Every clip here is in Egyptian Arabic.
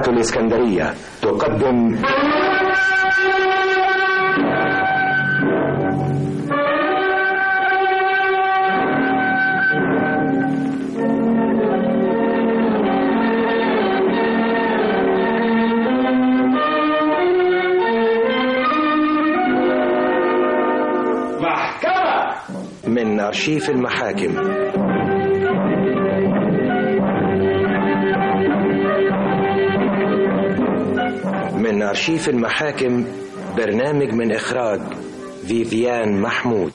إذاعة الإسكندرية تقدم محكمة من أرشيف المحاكم من أرشيف المحاكم برنامج من إخراج فيفيان محمود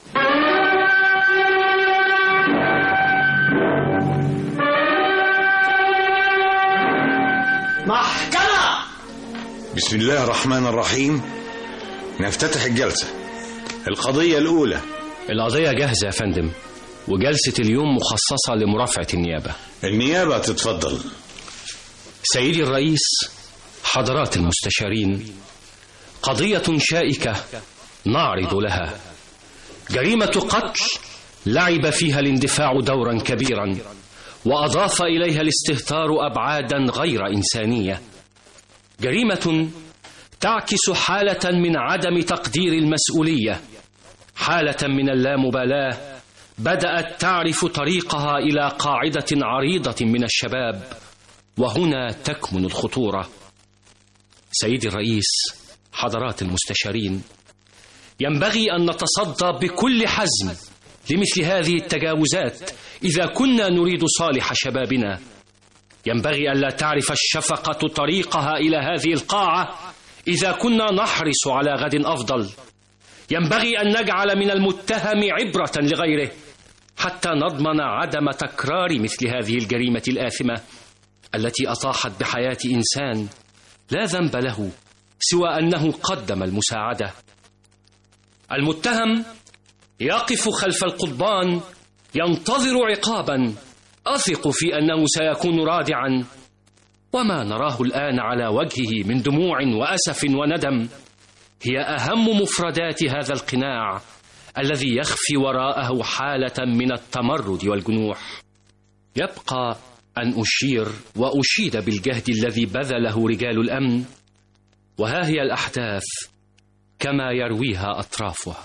محكمة بسم الله الرحمن الرحيم نفتتح الجلسة القضية الأولى القضية جاهزة يا فندم وجلسة اليوم مخصصة لمرافعة النيابة النيابة تتفضل سيدي الرئيس حضرات المستشارين قضية شائكة نعرض لها جريمة قتل لعب فيها الاندفاع دورا كبيرا وأضاف إليها الاستهتار أبعادا غير إنسانية جريمة تعكس حالة من عدم تقدير المسؤولية حالة من اللامبالاة بدأت تعرف طريقها إلى قاعدة عريضة من الشباب وهنا تكمن الخطورة سيدي الرئيس حضرات المستشارين ينبغي أن نتصدى بكل حزم لمثل هذه التجاوزات إذا كنا نريد صالح شبابنا ينبغي ألا تعرف الشفقة طريقها إلى هذه القاعة إذا كنا نحرص على غد أفضل ينبغي أن نجعل من المتهم عبرة لغيره حتى نضمن عدم تكرار مثل هذه الجريمة الآثمة التي أطاحت بحياة إنسان لا ذنب له سوى أنه قدم المساعدة المتهم يقف خلف القضبان ينتظر عقابا أثق في أنه سيكون رادعا وما نراه الآن على وجهه من دموع وأسف وندم هي أهم مفردات هذا القناع الذي يخفي وراءه حالة من التمرد والجنوح يبقى أن أشير وأشيد بالجهد الذي بذله رجال الأمن وها هي الأحداث كما يرويها أطرافها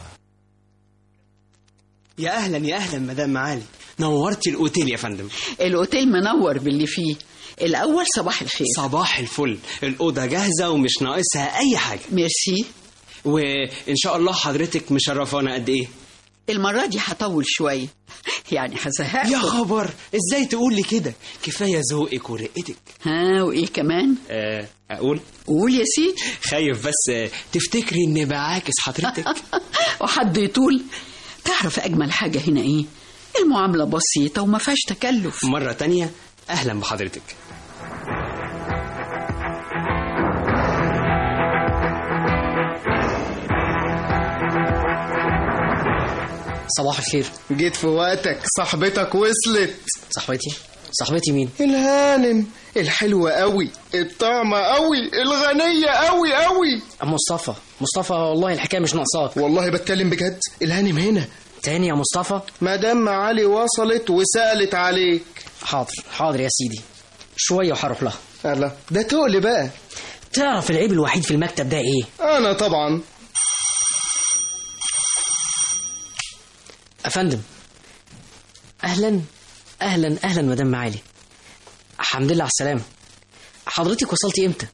يا اهلا يا اهلا مدام معالي نورتي الاوتيل يا فندم الأوتيل منور باللي فيه الأول صباح الخير صباح الفل الاوضه جاهزه ومش ناقصها اي حاجه ميرسي وان شاء الله حضرتك مشرفانا قد ايه المرة دي هطول شوية يعني هزهقكم يا خبر ازاي تقولي كده كفايه ذوقك ورقتك ها وإيه كمان آه اقول قول يا سيدي خايف بس آه، تفتكري اني بعاكس حضرتك وحد يطول تعرف أجمل حاجة هنا إيه المعاملة بسيطة وما فيهاش تكلف مره تانية اهلا بحضرتك صباح الخير جيت في وقتك صاحبتك وصلت صاحبتي صاحبتي مين الهانم الحلوة قوي الطعمة قوي الغنية قوي قوي أم مصطفى مصطفى والله الحكايه مش ناقصاك والله بتكلم بجد الهانم هنا تاني يا مصطفى مدام معالي وصلت وسألت عليك حاضر حاضر يا سيدي شويه وهروح لها الله ده تقل بقى تعرف العيب الوحيد في المكتب ده ايه انا طبعا افندم اهلا اهلا اهلا مدام معالي الحمد لله على السلامه حضرتك وصلتي امتى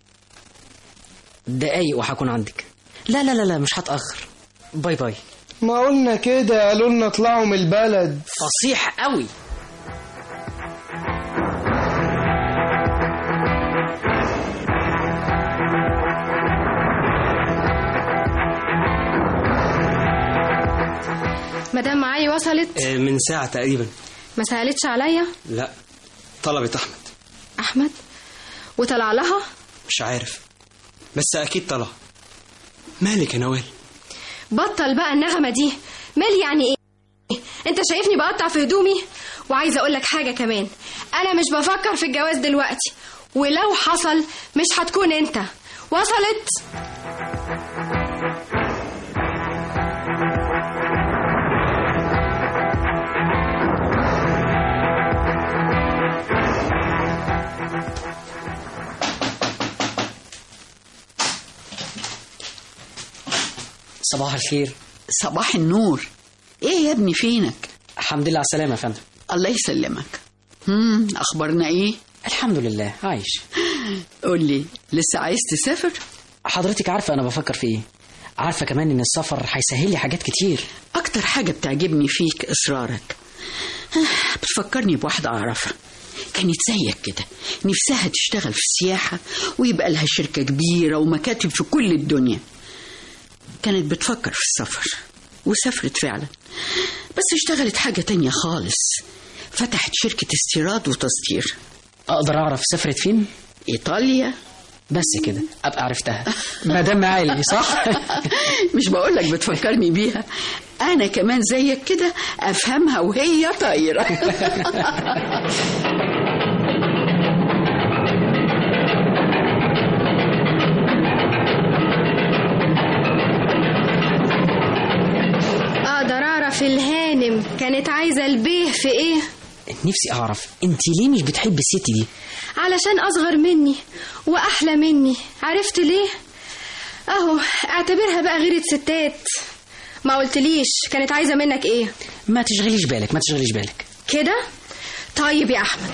دقايق وهكون عندك لا لا لا لا مش هتاخر باي باي ما قلنا كده قالوا لنا اطلعوا من البلد فصيح قوي مدام معالي وصلت آه، من ساعه تقريبا ما سألتش عليا لا طلبت احمد أحمد وطلع لها مش عارف بس اكيد طلع مالك يا نوال بطل بقى النغمة دي مال يعني ايه انت شايفني بقطع في هدومي وعايزة اقولك حاجة كمان انا مش بفكر في الجواز دلوقتي ولو حصل مش هتكون انت وصلت صباح الخير صباح النور ايه يا ابني فينك الحمد لله على السلامة يا فندم الله يسلمك هم اخبارنا ايه الحمد لله عايش قول لي لسه عايز تسافر حضرتك عارفة أنا بفكر في إيه عارفة كمان إن السفر هيسهل لي حاجات كتير اكتر حاجه بتعجبني فيك اصرارك آه، بتفكرني بواحده اعرفها كانت زيك كده نفسها تشتغل في السياحه ويبقى لها شركه كبيره ومكاتب في كل الدنيا كانت بتفكر في السفر وسافرت فعلا بس اشتغلت حاجه تانية خالص فتحت شركه استيراد وتصدير أقدر أعرف سافرت فين ايطاليا بس كده أبقى عرفتها مدام معالي صح مش بقولك بتفكرني بيها انا كمان زيك كده افهمها وهي طايره اقدر اعرف الهانم كانت عايزه البيه في ايه نفسي أعرف أنت ليه مش بتحبي الست دي علشان اصغر مني واحلى مني عرفت ليه اهو اعتبرها بقى غيرة ستات ما قلتليش كانت عايزه منك ايه ما تشغليش بالك ما تشغليش بالك كده طيب يا احمد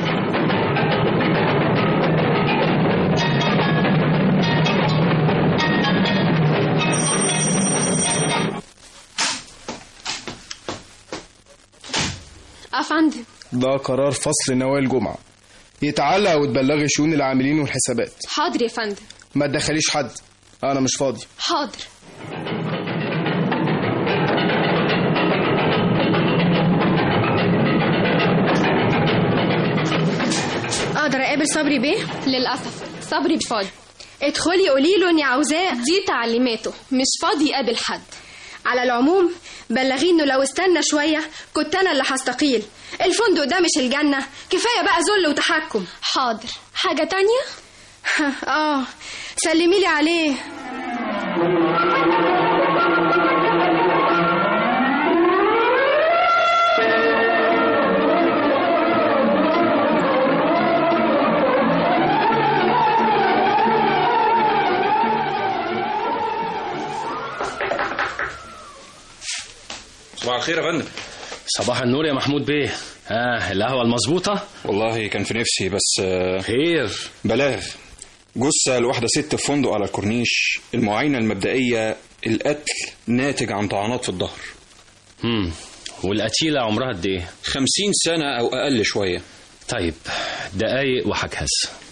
افندم ده قرار فصل نوال جمعة يتعلق وتبلغي شؤون العاملين والحسابات حاضر يا فندم ما تدخليش حد انا مش فاضي حاضر اقدر اقابل صبري بيه للأسف صبري مش فاضي ادخلي قولي له اني عاوزاه دي تعليماته مش فاضي يقابل حد على العموم بلغيه انه لو استنى شويه كنت انا اللي هستقيل الفندق ده مش الجنه كفايه بقى ذل وتحكم حاضر حاجة تانية اه سلمي لي عليه صباح الخير يا فندم صباح النور يا محمود بيه اه القهوة المظبوطة والله كان في نفسي بس آه، خير بلاغ جثة لواحدة ست في فندق على الكورنيش المعاينة المبدئية القتل ناتج عن طعنات في الظهر هم. والقتيلة عمرها قد ايه خمسين سنة أو أقل شوية طيب دقايق وهجهز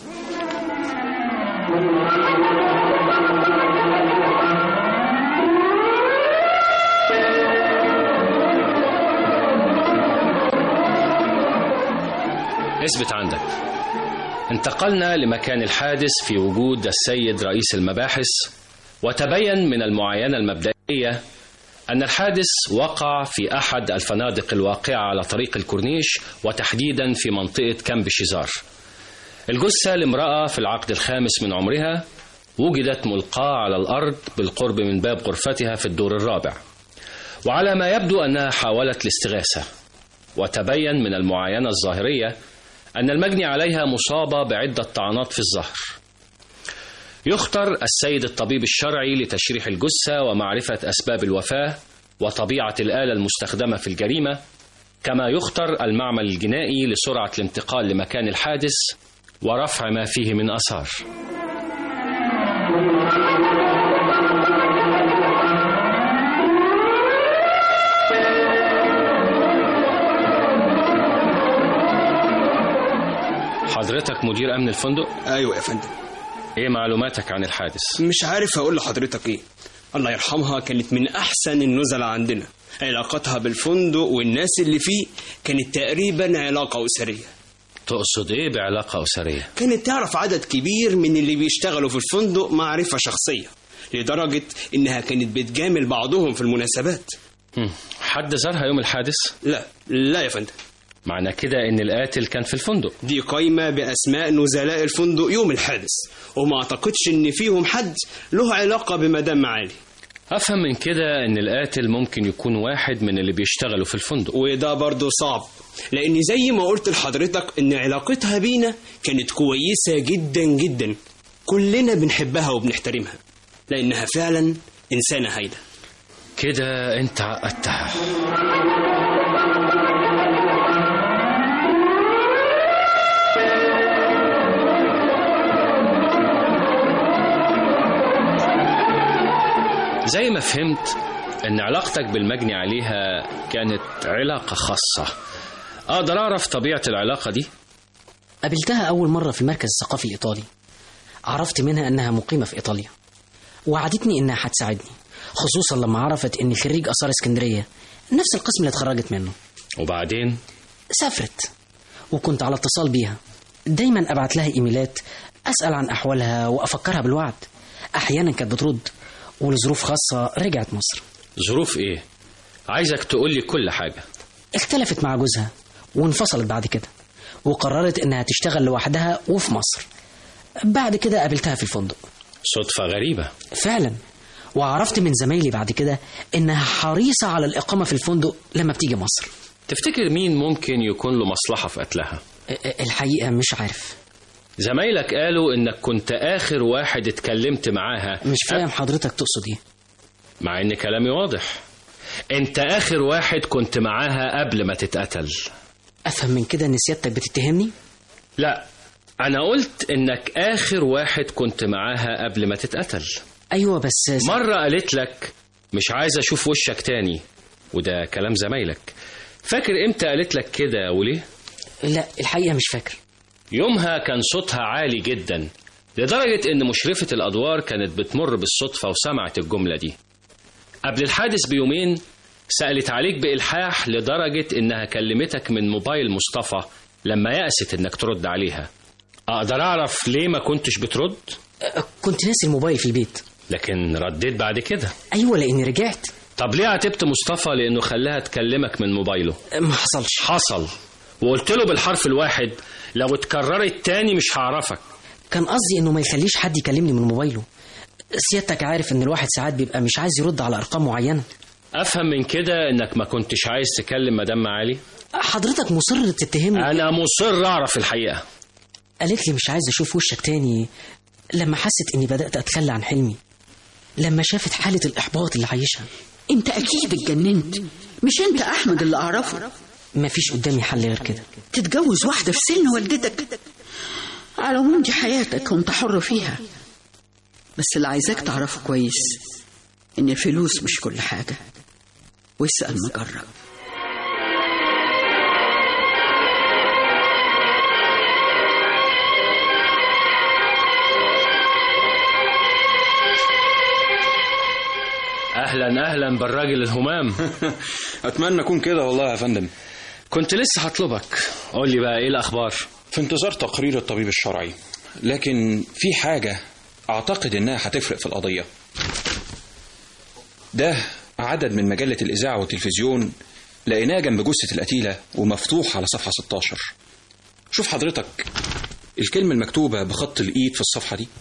اثبت عندك انتقلنا لمكان الحادث في وجود السيد رئيس المباحث وتبين من المعاينة المبدئية أن الحادث وقع في أحد الفنادق الواقعة على طريق الكورنيش وتحديدا في منطقة كامب شيزار الجثة لامرأة في العقد الخامس من عمرها وجدت ملقاة على الأرض بالقرب من باب غرفتها في الدور الرابع وعلى ما يبدو أنها حاولت الاستغاثة وتبين من المعاينة الظاهرية أن المجني عليها مصابة بعدة طعنات في الظهر يختر السيد الطبيب الشرعي لتشريح الجثة ومعرفة أسباب الوفاة وطبيعة الآلة المستخدمة في الجريمة كما يختر المعمل الجنائي لسرعة الانتقال لمكان الحادث ورفع ما فيه من أثار حضرتك مدير أمن الفندق؟ ايوه يا فندم إيه معلوماتك عن الحادث؟ مش عارف اقول لحضرتك ايه الله يرحمها كانت من احسن النزلاء عندنا علاقتها بالفندق والناس اللي فيه كانت تقريبا علاقة أسرية تقصد إيه بعلاقة أسرية؟ كانت تعرف عدد كبير من اللي بيشتغلوا في الفندق معرفة شخصية لدرجة إنها كانت بتجامل بعضهم في المناسبات هم، حد زارها يوم الحادث؟ لا لا يا فندم معنى كده إن القاتل كان في الفندق دي قايمة بأسماء نزلاء الفندق يوم الحادث وما أعتقدش إن فيهم حد له علاقة بمدام معالي أفهم من كده إن القاتل ممكن يكون واحد من اللي بيشتغلوا في الفندق وده برضه صعب لأن زي ما قلت لحضرتك إن علاقتها بينا كانت كويسة جدا جدا كلنا بنحبها وبنحترمها لأنها فعلا إنسانة هايلة كده انت عقدتها زي ما فهمت ان علاقتك بالمجني عليها كانت علاقة خاصة اقدر اعرف طبيعة العلاقة دي قابلتها أول مرة في المركز الثقافي الإيطالي عرفت منها أنها مقيمة في إيطاليا وعدتني إنها هتساعدني خصوصا لما عرفت إني خريج آثار اسكندرية نفس القسم اللي اتخرجت منه وبعدين سافرت وكنت على اتصال بيها دايما أبعت لها إيميلات أسأل عن أحوالها وأفكرها بالوعد أحيانا كانت بترد ولظروف خاصة رجعت مصر ظروف ايه عايزك تقولي كل حاجة اختلفت مع جوزها وانفصلت بعد كده وقررت إنها تشتغل لوحدها وفي مصر بعد كده قابلتها في الفندق صدفة غريبة فعلا وعرفت من زمايلي بعد كده إنها حريصة على الإقامة في الفندق لما بتيجي مصر تفتكر مين ممكن يكون له مصلحة في قتلها الحقيقة مش عارف زمايلك قالوا انك كنت اخر واحد اتكلمت معاها مش فاهم حضرتك تقصد ايه مع ان كلامي واضح انت اخر واحد كنت معاها قبل ما تتقتل افهم من كده ان سيادتك بتتهمني لا انا قلت انك اخر واحد كنت معاها قبل ما تتقتل ايوه بس مرة قالت لك مش عايز اشوف وشك تاني وده كلام زمايلك فاكر امتى قالت لك كده وليه لا الحقيقة مش فاكر يومها كان صوتها عالي جدا لدرجة ان مشرفة الادوار كانت بتمر بالصدفة وسمعت الجملة دي قبل الحادث بيومين سألت عليك بإلحاح لدرجة إنها كلمتك من موبايل مصطفى لما يأست إنك ترد عليها أقدر أعرف ليه ما كنتش بترد؟ كنت ناسي الموبايل في البيت لكن رديت بعد كده أيوة لأني رجعت طب ليه عاتبت مصطفى لأنه خلاها تكلمك من موبايله؟ ما حصلش حصل وقلت له بالحرف الواحد لو اتكررت تاني مش هعرفك كان قصدي إنه ما يخليش حد يكلمني من موبايله سيادتك عارف إن الواحد ساعات بيبقى مش عايز يرد على أرقام معينة أفهم من كده إنك ما كنتش عايز تكلم مدام معالي حضرتك مصر تتهمني أنا مصر أعرف الحقيقة قالت لي مش عايز أشوف وشك تاني لما حست إني بدأت أتخلى عن حلمي لما شافت حالة الإحباط اللي عايشها انت اكيد اتجننت مش انت احمد اللي اعرفه مفيش قدامي حل غير كده تتجوز واحدة في سن والدتك على العموم دي حياتك وانت حر فيها بس اللي عايزاك تعرفه كويس ان الفلوس مش كل حاجة واسأل مجرب أهلا أهلا بالراجل الهمام اتمنى اكون كده والله يا فندم كنت لسه هطلبك قول لي بقى إيه الأخبار في انتظار تقرير الطبيب الشرعي لكن في حاجة أعتقد إنها هتفرق في القضية ده عدد من مجلة الإذاعة والتلفزيون لقيناه جنب جثة القتيلة ومفتوح على صفحة 16 شوف حضرتك الكلمة المكتوبة بخط الإيد في الصفحة دي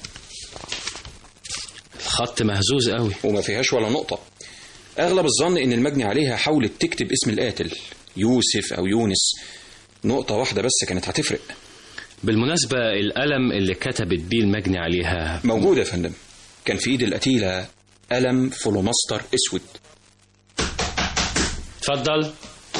الخط مهزوز قوي وما فيهاش ولا نقطة أغلب الظن إن المجني عليها حاولت تكتب اسم القاتل يوسف أو يونس نقطة واحدة بس كانت هتفرق بالمناسبة القلم اللي كتبت بيه المجني عليها موجود يا فندم كان في إيد القتيلة قلم فلوماستر أسود اتفضل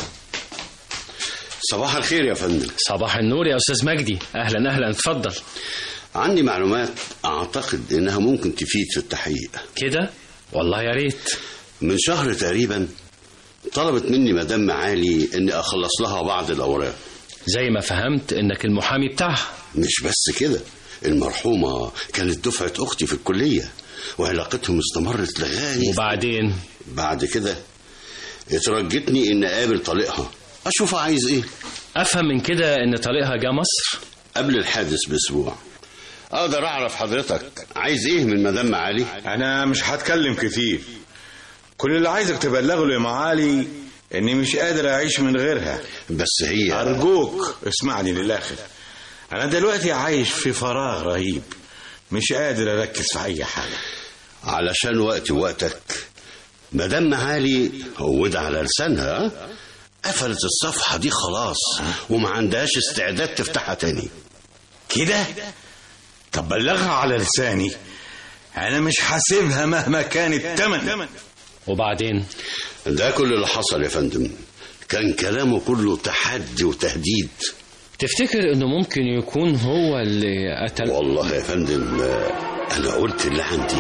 صباح الخير يا فندم صباح النور يا أستاذ مجدي أهلا أهلا اتفضل عندي معلومات أعتقد إنها ممكن تفيد في التحقيق كده والله يا ريت من شهر تقريبا طلبت مني مدام معالي إني أخلص لها بعض الأوراق زي ما فهمت إنك المحامي بتاعها مش بس كده المرحومة كانت دفعة أختي في الكلية وعلاقتهم استمرت لغاية وبعدين بعد كده اترجتني إن أقابل طليقها أشوف عايز إيه أفهم من كده إن طريقها جه مصر قبل الحادث بأسبوع أقدر أعرف حضرتك عايز إيه من مدام معالي أنا مش هتكلم كتير كل اللي عايزك تبلغه لمعالي إني مش قادر أعيش من غيرها بس هي أرجوك اسمعني للآخر أنا دلوقتي عايش في فراغ رهيب مش قادر أركز في أي حاجة علشان وقت وقتك مدام معالي هودة على لسانها ها؟ قفلت الصفحة دي خلاص وما عندهاش استعداد تفتحها تاني كده طب بلغها على لساني أنا مش حاسبها مهما كان التمن وبعدين ده كل اللي حصل يا فندم كان كلامه كله تحدي وتهديد تفتكر انه ممكن يكون هو اللي قتل والله يا فندم آه، انا قلت اللي عندي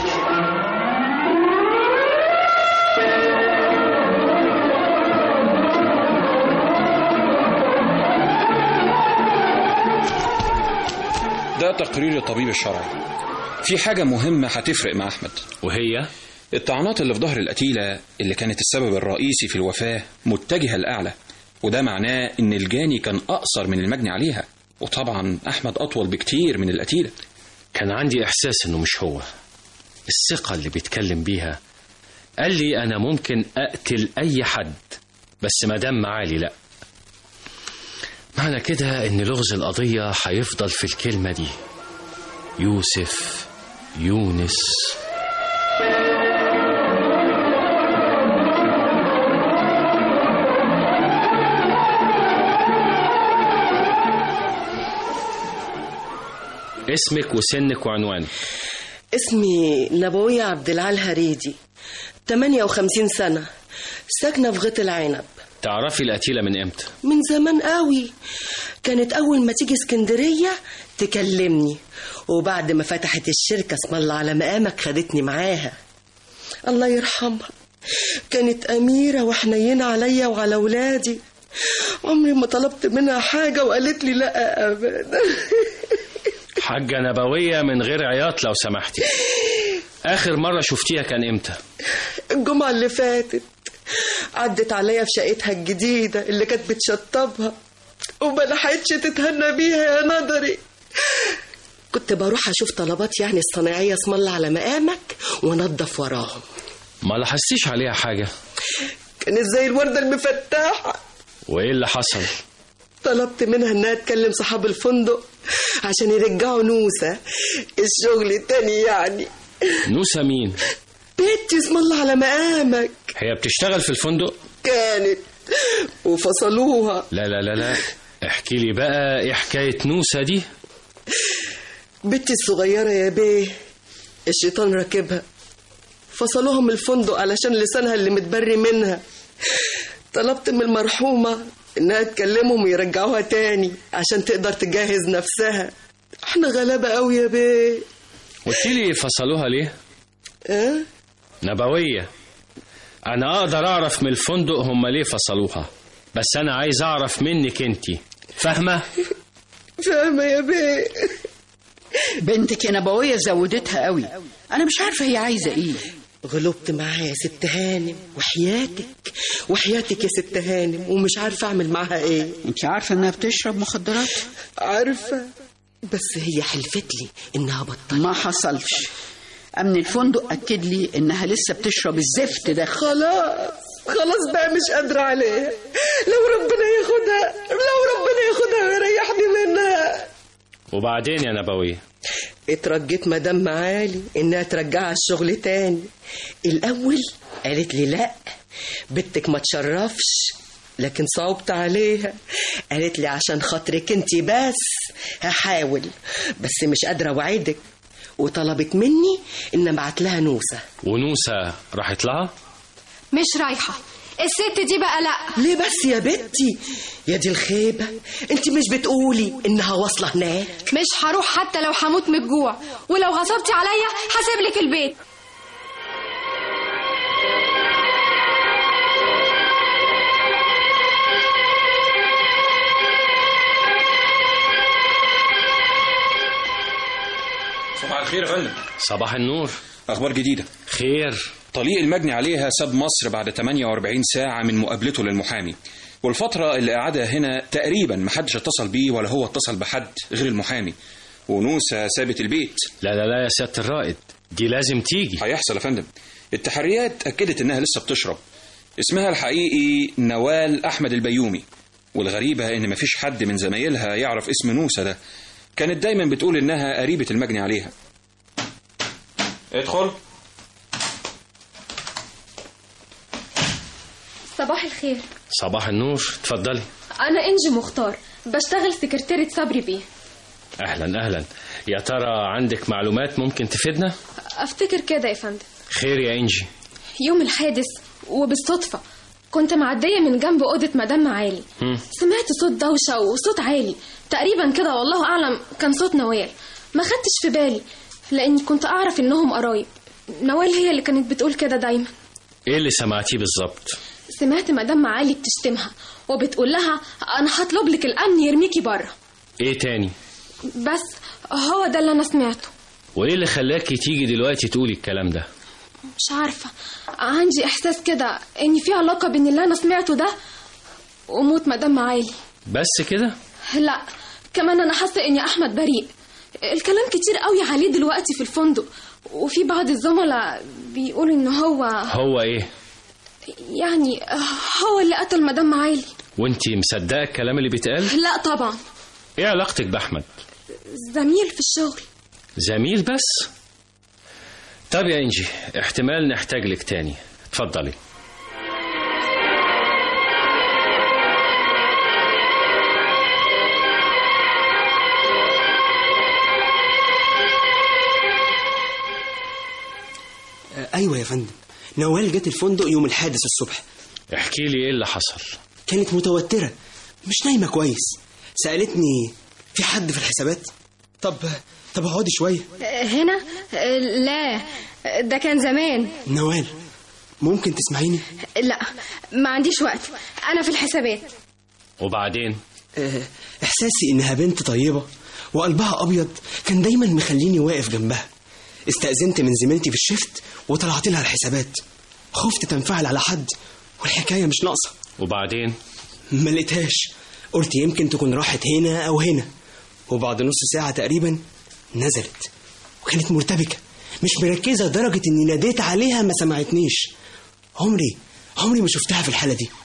ده تقرير الطبيب الشرعي في حاجة مهمة هتفرق مع أحمد وهي الطعنات اللي في ظهر القتيلة اللي كانت السبب الرئيسي في الوفاة متجهة لأعلى وده معناه إن الجاني كان أقصر من المجني عليها وطبعا أحمد أطول بكتير من القتيلة كان عندي احساس انه مش هو الثقة اللي بيتكلم بيها قال لي انا ممكن اقتل اي حد بس مدام معالي لا معنى كده ان لغز القضية هيفضل في الكلمة دي يوسف يونس اسمك وسنك وعنوانك اسمي نبوية عبد العال هريدي 58 سنة ساكنة في غيط العنب تعرفي القتيلة من امتى من زمان قوي كانت أول ما تيجي اسكندرية تكلمني وبعد ما فتحت الشركة اسم الله على مقامك خدتني معاها الله يرحمها كانت أميرة وحنينة عليا وعلى ولادي عمري ما طلبت منها حاجة وقالت لي لا أبدا حاجة نبوية من غير عياط لو سمحتي آخر مرة شفتيها كان إمتى الجمعة اللي فاتت عدت عليا في شقتها الجديدة اللي كانت بتشطبها وما لحقتش تتهنى بيها يا نظري كنت بروح اشوف طلبات يعني الصناعية اسم الله على مقامك وانضف وراهم ما لاحظتيش عليها حاجة كانت زي الوردة المفتاحة وإيه اللي حصل طلبت منها انها تكلم صحاب الفندق عشان يرجعوا نوسة الشغل تاني يعني نوسة مين بنتي اسم الله على مقامك هي بتشتغل في الفندق كانت وفصلوها لا لا لا لا احكي لي بقى ايه حكاية نوسة دي بنتي الصغيرة يا بيه الشيطان راكبها فصلوها من الفندق علشان لسانها اللي متبري منها طلبت من المرحومة إنها تكلمهم ويرجعوها تاني عشان تقدر تجهز نفسها احنا غلابة قوي يا بيه قلت لي فصلوها ليه اه نبوية أنا أقدر أعرف من الفندق هم ليه فصلوها بس أنا عايز أعرف منك أنتي فاهمة فاهمة يا بيه بنتك يا نبوية زودتها قوي أنا مش عارفة هي عايزة إيه غلبت معاها يا ست هانم وحياتك وحياتك يا ست هانم ومش عارفة أعمل معاها إيه أنت عارفة إنها بتشرب مخدرات عارفة بس هي حلفت لي إنها بطلت ما حصلش أمن الفندق أكد لي إنها لسه بتشرب الزفت ده خلاص خلاص بقى مش قادرة عليها لو ربنا ياخدها لو ربنا ياخدها ويريحني منها وبعدين يا نبوية اترجيت مدام معالي انها ترجعها الشغل تاني الاول قالت لي لا بنتك ما تشرفش لكن صعبت عليها قالت لي عشان خاطرك انت بس هحاول بس مش قادره اوعدك وطلبت مني ان ابعت لها نوسه ونوسة راحت لها مش رايحة الست دي بقى لا ليه بس يا بنتي يا دي الخيبه انت مش بتقولي انها واصله هناك مش هروح حتى لو هموت من الجوع ولو غصبتي عليا هسيب لك البيت صباح الخير يا فندم صباح النور أخبار جديدة خير طليق المجني عليها ساب مصر بعد 48 ساعة من مقابلته للمحامي والفترة اللي قعدها هنا تقريبا محدش اتصل بيه ولا هو اتصل بحد غير المحامي ونوسة سابت البيت لا لا لا يا سيادة الرائد دي لازم تيجي هيحصل يا فندم التحريات أكدت إنها لسه بتشرب اسمها الحقيقي نوال أحمد البيومي والغريبة إن مفيش حد من زمايلها يعرف اسم نوسة ده كانت دايما بتقول إنها قريبة المجني عليها ادخل صباح الخير صباح النور اتفضلي أنا إنجي مختار بشتغل سكرتيرة صبري بيه أهلا أهلا يا ترى عندك معلومات ممكن تفيدنا أفتكر كده يا فندم خير يا إنجي يوم الحادث وبالصدفة كنت معدية من جنب أوضة مدام معالي مم. سمعت صوت دوشة وصوت عالي تقريبا كده والله أعلم كان صوت نوال ما خدتش في بالي لأني كنت أعرف إنهم قرايب نوال هي اللي كانت بتقول كده دايما ايه اللي سمعتيه بالظبط سمعت مدام معالي بتشتمها وبتقول لها أنا هطلب لك الأمن يرميكي بره ايه تاني بس هو ده اللي أنا سمعته وايه اللي خلاكي تيجي دلوقتي تقولي الكلام ده مش عارفة عندي إحساس كده إن في علاقة بين اللي أنا سمعته ده وموت مدام معالي بس كده لا كمان أنا حاسة إني أحمد بريء الكلام كتير قوي عليه دلوقتي في الفندق وفي بعض الزملاء بيقولوا إن هو هو ايه يعني هو اللي قتل مدام معالي وانتي مصدقه الكلام اللي بيتقال لا طبعا ايه علاقتك باحمد زميل في الشغل زميل بس طب يا انجي احتمال نحتاج لك تاني اتفضلي آه، ايوه يا فندم نوال جت الفندق يوم الحادث الصبح احكي لي ايه اللي حصل كانت متوترة مش نايمة كويس سألتني في حد في الحسابات طب طب اقعدي شوية هنا لا ده كان زمان نوال ممكن تسمعيني لا ما عنديش وقت انا في الحسابات وبعدين آه، احساسي انها بنت طيبة وقلبها ابيض كان دايما مخليني واقف جنبها استأذنت من زميلتي في الشفت وطلعت لها الحسابات خفت تنفعل على حد والحكاية مش ناقصة وبعدين ما لقيتهاش قلت يمكن تكون راحت هنا او هنا وبعد نص ساعة تقريبا نزلت وكانت مرتبكة مش مركزة لدرجة اني ناديت عليها ما سمعتنيش عمري عمري ما شفتها في الحالة دي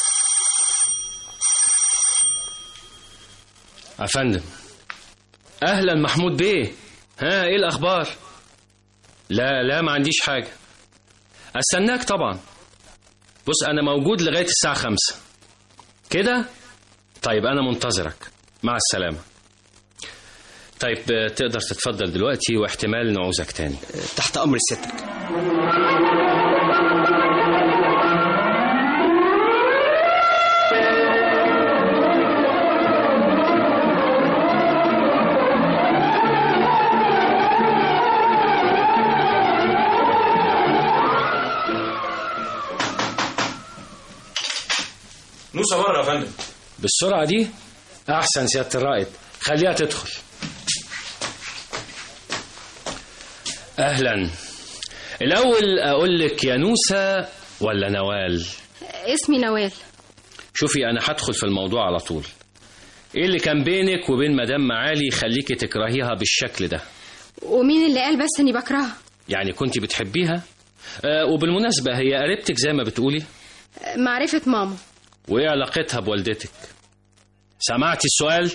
افندم اهلا محمود بيه ها ايه الاخبار لا لا ما عنديش حاجه استناك طبعا بص انا موجود لغايه الساعه خمسة كده طيب انا منتظرك مع السلامه طيب آه، تقدر تتفضل دلوقتي واحتمال نعوزك تاني تحت امر سيادتك نوسة بره يا فندم بالسرعه دي احسن سياده الرائد خليها تدخل اهلا الاول اقول لك يا نوسه ولا نوال اسمي نوال شوفي انا هدخل في الموضوع على طول ايه اللي كان بينك وبين مدام معالي يخليكي تكرهيها بالشكل ده ومين اللي قال بس اني بكرهها يعني كنت بتحبيها آه وبالمناسبة هي قريبتك زي ما بتقولي معرفة ماما وايه علاقتها بوالدتك سمعتي السؤال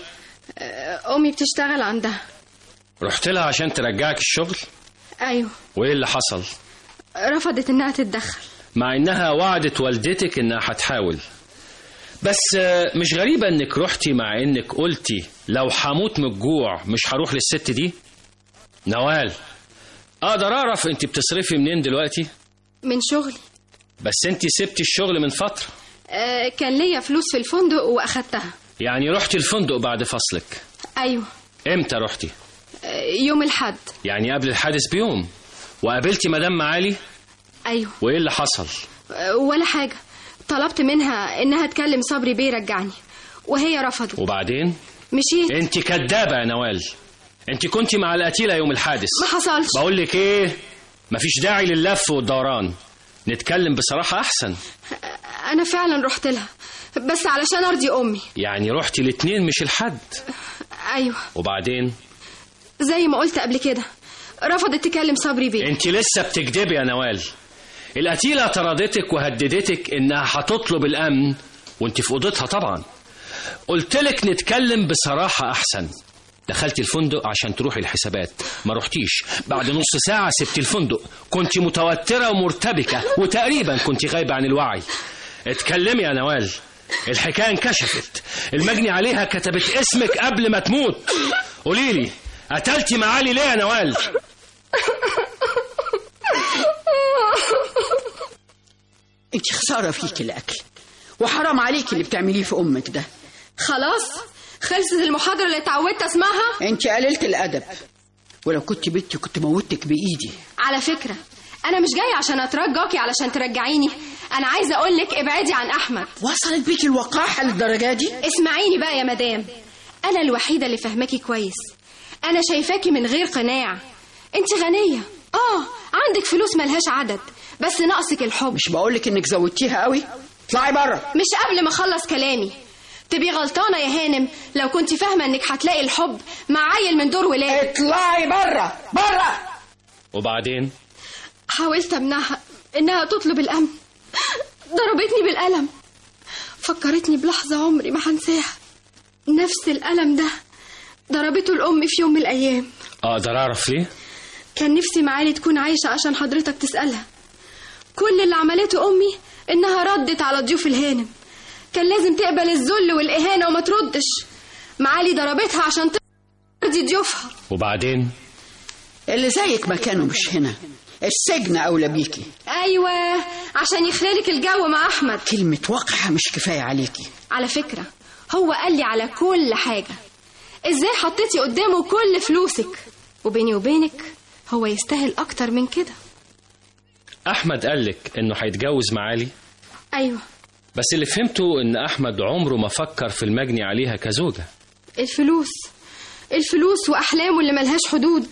امي بتشتغل عندها رحت لها عشان ترجعك الشغل ايوه وايه اللي حصل رفضت انها تتدخل مع انها وعدت والدتك انها هتحاول بس آه، مش غريبة انك رحتي مع انك قلتي لو هموت من الجوع مش هروح للست دي نوال اقدر اعرف انت بتصرفي منين دلوقتي من شغلي بس انت سبتي الشغل من فترة آه، كان ليا فلوس في الفندق واخدتها يعني رحتي الفندق بعد فصلك ايوه امتى رحتي آه، يوم الحد يعني قبل الحادث بيوم وقابلتي مدام معالي ايوه وايه اللي حصل آه، ولا حاجة طلبت منها انها تكلم صبري بيه يرجعني وهي رفضت وبعدين مشيت انت كدابة يا نوال انت كنت مع القتيلة يوم الحادث ما حصلش بقول لك ايه مفيش داعي لللف والدوران نتكلم بصراحة احسن انا فعلا رحت لها بس علشان ارضي امي يعني رحتي الاتنين مش الحد ايوه وبعدين زي ما قلت قبل كده رفضت تكلم صبري بيه انت لسه بتكدبي يا نوال القتيلة طردتك وهددتك انها هتطلب الامن وانت في اوضتها طبعا قلتلك نتكلم بصراحة احسن دخلت الفندق عشان تروحي الحسابات ما رحتيش بعد نص ساعة سبت الفندق كنت متوترة ومرتبكة وتقريبا كنت غايبة عن الوعي اتكلمي يا نوال الحكاية انكشفت المجني عليها كتبت اسمك قبل ما تموت قوليلي قتلتي معالي ليه يا نوال انت خسارة فيك الأكل وحرام عليك اللي بتعمليه في أمك ده خلاص خلصت المحاضرة اللي اتعودت اسمعها انت قللت الأدب ولو كنت بنتي كنت موتك بإيدي على فكرة أنا مش جاية عشان أترجاكي علشان ترجعيني أنا عايزة أقولك ابعدي عن أحمد وصلت بيك الوقاحة للدرجة دي اسمعيني بقى يا مدام أنا الوحيدة اللي فهماكي كويس أنا شايفاكي من غير قناع أنت غنية آه عندك فلوس ملهاش عدد بس ناقصك الحب مش بقولك انك زودتيها قوي اطلعي بره مش قبل ما اخلص كلامي تبقي غلطانه يا هانم لو كنت فاهمه انك هتلاقي الحب مع عيل من دور ولاد اطلعي بره بره وبعدين حاولت امنعها انها تطلب الامن ضربتني بالقلم فكرتني بلحظه عمري ما هنساها نفس القلم ده ضربته الام في يوم من الايام اقدر اعرف ليه كان نفسي معالي تكون عايشه عشان حضرتك تسالها كل اللي عملته امي انها ردت على ضيوف الهانم كان لازم تقبل الذل والاهانه وما تردش معالي ضربتها عشان ترضي ضيوفها وبعدين اللي زيك مكانه مش هنا السجن أولى بيكي ايوه عشان يخلالك الجو مع احمد كلمة وقحة مش كفاية عليكي على فكره هو قال لي على كل حاجه ازاي حطيتي قدامه كل فلوسك وبيني وبينك هو يستاهل اكتر من كده احمد قالك انه هيتجوز معالي ايوه بس اللي فهمته ان احمد عمره ما فكر في المجني عليها كزوجة الفلوس الفلوس واحلامه اللي ملهاش حدود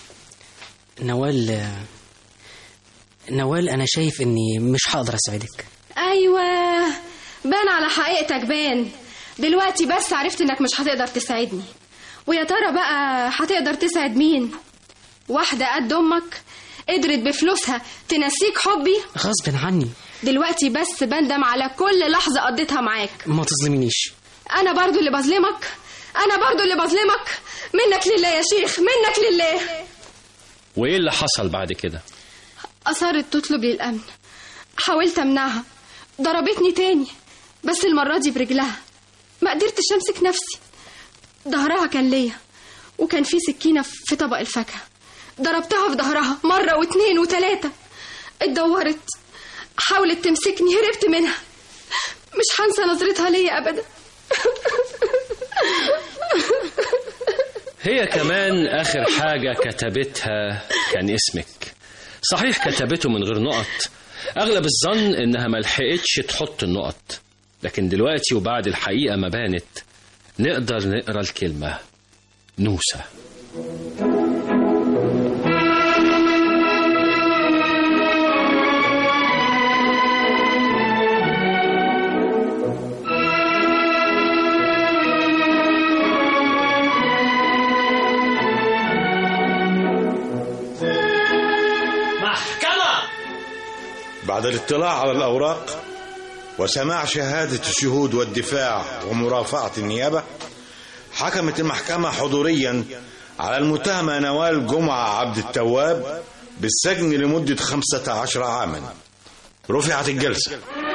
نوال نوال أنا شايف إني مش هقدر أساعدك ايوه بان على حقيقتك بان دلوقتي بس عرفت انك مش هتقدر تساعدني ويا ترى بقى هتقدر تساعد مين واحده قد امك قدرت بفلوسها تنسيك حبي غصب عني دلوقتي بس بندم على كل لحظه قضيتها معاك ما تظلمينيش انا برضو اللي بظلمك انا برضو اللي بظلمك منك لله يا شيخ منك لله وايه اللي حصل بعد كده أصرت تطلب لي الأمن حاولت أمنعها ضربتني تاني بس المرة دي برجلها ما قدرتش أمسك نفسي ظهرها كان ليا وكان في سكينة في طبق الفاكهة ضربتها في ظهرها مرة واتنين وتلاتة اتدورت حاولت تمسكني هربت منها مش هنسى نظرتها ليا أبدا هي كمان اخر حاجة كتبتها كان اسمك صحيح كتبته من غير نقط اغلب الظن انها ملحقتش تحط النقط لكن دلوقتي وبعد الحقيقة ما بانت نقدر نقرا الكلمة نوسة محكمة بعد الاطلاع على الأوراق وسماع شهادة الشهود والدفاع ومرافعة النيابة حكمت المحكمة حضوريا على المتهمة نوال جمعة عبد التواب بالسجن لمدة خمسة عشر عاما رفعت الجلسة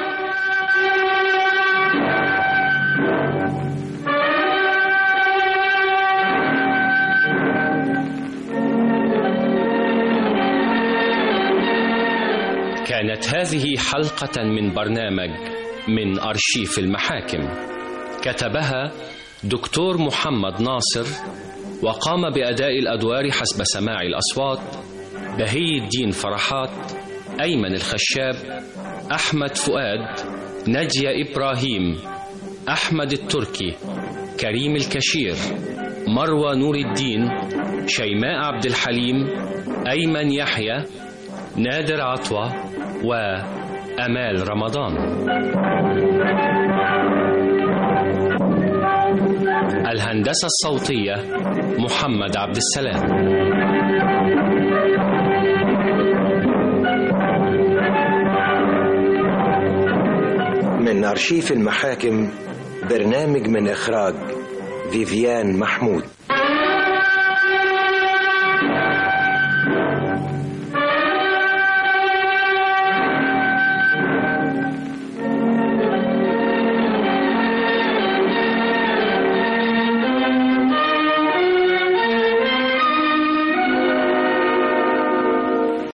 كانت هذه حلقة من برنامج من أرشيف المحاكم كتبها دكتور محمد ناصر وقام بأداء الأدوار حسب سماع الأصوات بهي الدين فرحات أيمن الخشاب أحمد فؤاد نجية إبراهيم أحمد التركي كريم الكشير مروى نور الدين شيماء عبد الحليم أيمن يحيى نادر عطوة وأمال رمضان الهندسة الصوتية محمد عبد السلام من أرشيف المحاكم برنامج من إخراج فيفيان محمود